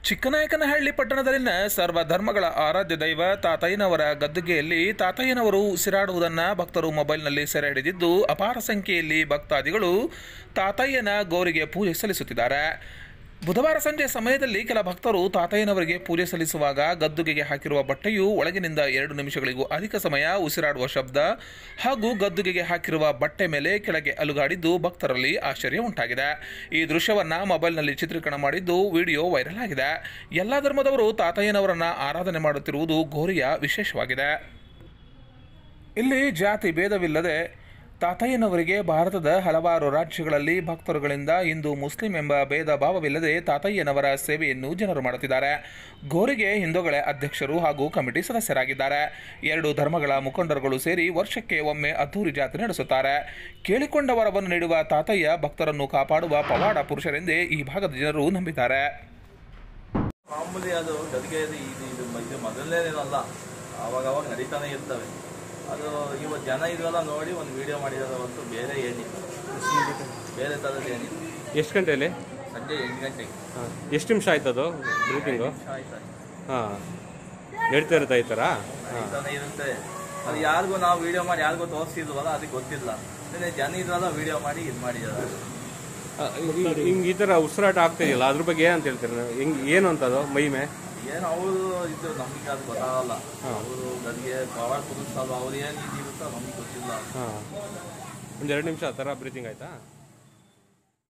ಚಿಕ್ಕನಾಯಕನಹಳ್ಳಿ ಪಟ್ಟಣದಲ್ಲಿನ ಸರ್ವ ಧರ್ಮಗಳ ಆರಾಧ್ಯ ದೈವ ತಾತಯ್ಯನವರ ಗದ್ದುಗೆಯಲ್ಲಿ ತಾತಯ್ಯನವರು ಉಸಿರಾಡುವುದನ್ನು ಭಕ್ತರು ಮೊಬೈಲ್ನಲ್ಲಿ ಸೆರೆ ಹಿಡಿದಿದ್ದು ಅಪಾರ ಸಂಖ್ಯೆಯಲ್ಲಿ ಭಕ್ತಾದಿಗಳು ತಾತಯ್ಯನ ಗೌರಿಗೆ ಪೂಜೆ ಸಲ್ಲಿಸುತ್ತಿದ್ದಾರೆ ಬುಧವಾರ ಸಂಜೆ ಸಮಯದಲ್ಲಿ ಕೆಲ ಭಕ್ತರು ತಾತಯ್ಯನವರಿಗೆ ಪೂಜೆ ಸಲ್ಲಿಸುವಾಗ ಗದ್ದುಗೆಗೆ ಹಾಕಿರುವ ಬಟ್ಟೆಯು ಒಳಗಿನಿಂದ ಎರಡು ನಿಮಿಷಗಳಿಗೂ ಅಧಿಕ ಸಮಯ ಉಸಿರಾಡುವ ಶಬ್ದ ಹಾಗೂ ಗದ್ದುಗೆಗೆ ಹಾಕಿರುವ ಬಟ್ಟೆ ಮೇಲೆ ಕೆಳಗೆ ಅಲುಗಾಡಿದ್ದು ಭಕ್ತರಲ್ಲಿ ಆಶ್ಚರ್ಯ ಉಂಟಾಗಿದೆ ಈ ದೃಶ್ಯವನ್ನ ಮೊಬೈಲ್ನಲ್ಲಿ ಚಿತ್ರೀಕರಣ ಮಾಡಿದ್ದು ವಿಡಿಯೋ ವೈರಲ್ ಆಗಿದೆ ಎಲ್ಲ ಧರ್ಮದವರು ತಾತಯ್ಯನವರನ್ನ ಆರಾಧನೆ ಮಾಡುತ್ತಿರುವುದು ಘೋರಿಯ ವಿಶೇಷವಾಗಿದೆ ಇಲ್ಲಿ ಜಾತಿ ಭೇದವಿಲ್ಲದೆ ತಾತಯ್ಯನವರಿಗೆ ಭಾರತದ ಹಲವಾರು ರಾಜ್ಯಗಳಲ್ಲಿ ಭಕ್ತರುಗಳಿಂದ ಹಿಂದೂ ಮುಸ್ಲಿಂ ಎಂಬ ಭೇದ ಭಾವವಿಲ್ಲದೆ ತಾತಯ್ಯನವರ ಸೇವೆಯನ್ನು ಜನರು ಮಾಡುತ್ತಿದ್ದಾರೆ ಗೋರಿಗೆ ಹಿಂದೂಗಳ ಅಧ್ಯಕ್ಷರು ಹಾಗೂ ಕಮಿಟಿ ಸದಸ್ಯರಾಗಿದ್ದಾರೆ ಎರಡು ಧರ್ಮಗಳ ಮುಖಂಡರುಗಳು ಸೇರಿ ವರ್ಷಕ್ಕೆ ಒಮ್ಮೆ ಅದ್ದೂರಿ ಜಾತ್ರೆ ನಡೆಸುತ್ತಾರೆ ಕೇಳಿಕೊಂಡ ವರವನ್ನು ನೀಡುವ ತಾತಯ್ಯ ಭಕ್ತರನ್ನು ಕಾಪಾಡುವ ಪವಾಡ ಪುರುಷರೆಂದೇ ಈ ಭಾಗದ ಜನರು ನಂಬಿದ್ದಾರೆ ಮಾಮೂಲಿ ಅದು ಗದಿಗೆಯಲ್ಲಿ ಇದು ಇದು ಮ- ಇದು ಮೊದಲನೇದೇನಲ್ಲ ಆವಾಗ ಅವಾಗ ನಡೀತಾನೆ ಇರ್ತವೆ ಅದು ಇವತ್ತು ಜನ ಇದೆಲ್ಲ ನೋಡಿ ಒಂದು ವಿಡಿಯೋ ಮಾಡಿರೋದು ಹೊರತು ಬೇರೆ ಏನಿಲ್ಲ ಬೇರೆ ಥರದ್ದು ಏನಿಲ್ಲ ಎಷ್ಟು ಗಂಟೆಯಲ್ಲಿ ಸಂಜೆ ಎಂಟು ಗಂಟೆಗೆ ಹಾಂ ಎಷ್ಟು ನಿಮಿಷ ಆಯ್ತದು ಬ್ರೀತಿಂಗು ನಿಮಿಷ ಆಯ್ತು ಹಾಂ ನಡೀತಾ ಇರುತ್ತಾ ಈ ಥರ ಹಾಂ ನಡೀತಾನೆ ಇರುತ್ತೆ ಅದು ಯಾರಿಗೂ ನಾವು ವಿಡಿಯೋ ಮಾಡಿ ಯಾರಿಗೂ ತೋರಿಸಿದ್ವಲ್ಲ ಅದಕ್ಕೆ ಗೊತ್ತಿಲ್ಲ ನಿನ್ನೆ ಜನ ಇದ್ರಲ್ಲ ವಿಡಿಯೋ ಮಾಡಿ ಇದು ಮಾಡಿದ್ದಾರೆ ಹಿಂಗೆ ಈ ಥರ ಉಸಿರಾಟ ಆಗ್ತಿದೆಯಲ್ಲ ಅದ್ರ ಬಗ್ಗೆ ಏನಂತ ಹೇಳ್ತೀರಿ ನೀವು ಹೆಂಗೆ ಏನು ಅಂತದು ಮೈಮೆ ಏನು ಅವರು ಇದು ನಮಗೆ ಅದು ಗೊತ್ತಾಗಲ್ಲ ಹಾಂ. ಅವರು ಗದಿಗೆ ಪವರ್ ಪುರುಷ ಅವ್ರು ಏನು ಇದಿರುತ್ತೋ ನಮಗೆ ಗೊತ್ತಿಲ್ಲ ಹಾಂ ಒಂದು ಎರಡು ನಿಮಿಷ ಆ ಥರ ಬ್ರೀತಿಂಗ್ ಆಯ್ತಾ